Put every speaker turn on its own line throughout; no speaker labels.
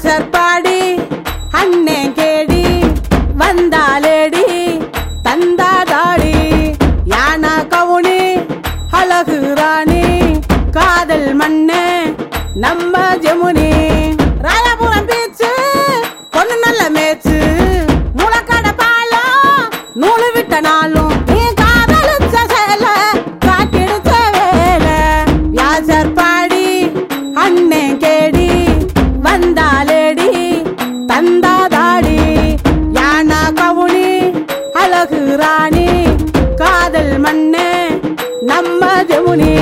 வியாசர்பாடி அண்ணே கேடி வந்தாலேடி தந்தாதாடி யானா கவுனி அழகு ராணி காதல் மண்ணே நம்ம ஜமுனி ராயபுரம் பீச்சு பொண்ணு நல்ல மேச்சு முளக்கடை பாலம் நூலு விட்ட நாளும் நீ காதலிச்ச சேல காட்டிடுச்ச வேலை வியாசர் பாடி அண்ணே கேடி வந்தாலேடி தந்தாதாடி யானா கவுனி அழகு ராணி காதல் மண்ணே நம்ம ஜமுனி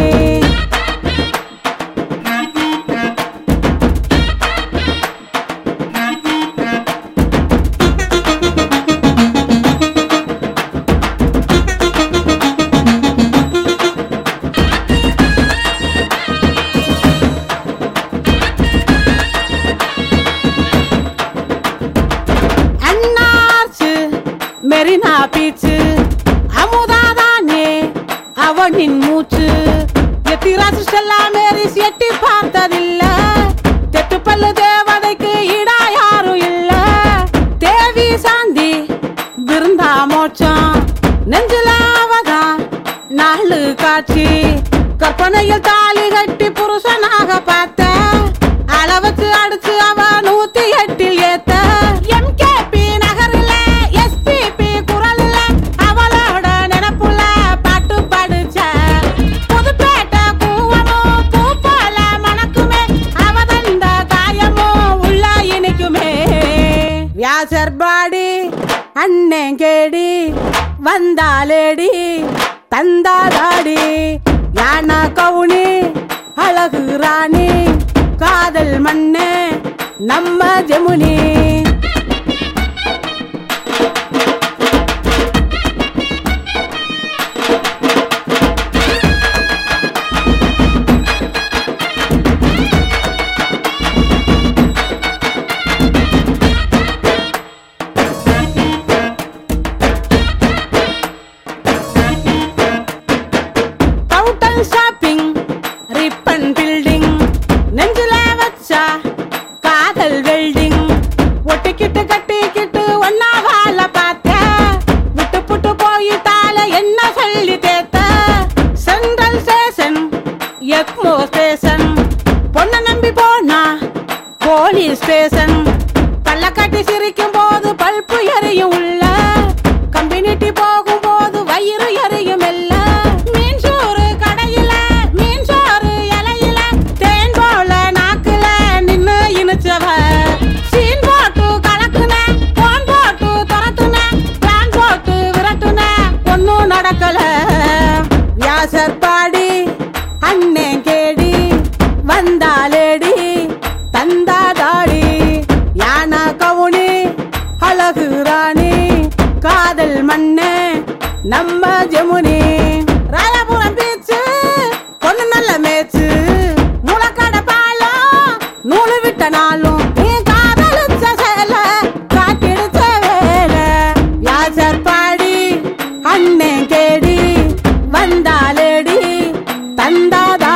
அண்ணாச்சு மெரினா பீச்சு அமுதாதானே அவனின் மூச்சு எத்திராசு ஸ்டெல்லா மேரிஸ் எட்டி பார்த்ததில்ல தெட்டு பல்லு தேவதைக்கு ஈடா யாரும் இல்ல தேவி சாந்தி விருந்தா மோட்சம் நெஞ்சில அவதான் நாலு காட்சி கற்பனையில் தாலி கட்டி புருஷனாக பார்த்த அளவுக்கு அடிச்சு அவ நூத்தி எட்டில் ஏத்த எம்கேபி நகரில் எஸ்பிபி குரல்ல அவளோட நினப்புல பாட்டு படிச்ச புதுப்பேட்டை கூவமும் பூ போல மணக்குமே அவ தந்த காயமும் உள்ள இனிக்குமே வியாசர் பாடி அண்ணன் கேடி வந்தாலேடி தந்தாதாடி யானா கவுனி அழகு ராணி காதல் மண்ணே நம்ம ஜமுனி கவுட்டன் ஷாப்பிங் ரிப்பன் பில்டிங் நெஞ்சில வச்சா காதல் வெல்டிங் ஒட்டிக்கிட்டு கட்டிக்கிட்டு ஒன்னா வாழ பார்த்த விட்டு புட்டு போயிட்டால என்ன சொல்லி தேத்த சென்ட்ரல் ஸ்டேஷன் எக்மோ ஸ்டேஷன் பொண்ணை நம்பி போனா போலீஸ் ஸ்டேஷன் பல்ல கட்டி சிரிக்கும் போது பல்பு எரியும் உள்ள கம்பெனிட்டி போகும் போது வயிறு எரியும் இல்ல மீன் சோறு கடையில மீன் சோறு இலையில தேன் போல நாக்குல நின்னு இனிச்சவ சீன் போட்டு கலக்குன போன் போட்டு துரத்துன பிளான் போட்டு விரட்டுன ஒன்னும் நடக்கல வியாசர் பாடி அண்ணே கேடி வந்தாலேடி தந்தாதாடி யானா கவுனி அழகு ராணி காதல் மண்ணே நம்ம ஜமுனி ராயபுரம் பீச்சு பொண்ணு நல்ல மேச்சு முளக்கடை பாலம் நூலு விட்ட நாளும் நீ காதலிச்ச சேல காட்டிடுச்ச வேலை வியாசர் பாடி அண்ணே கேடி வந்தாலேடி தந்தாதா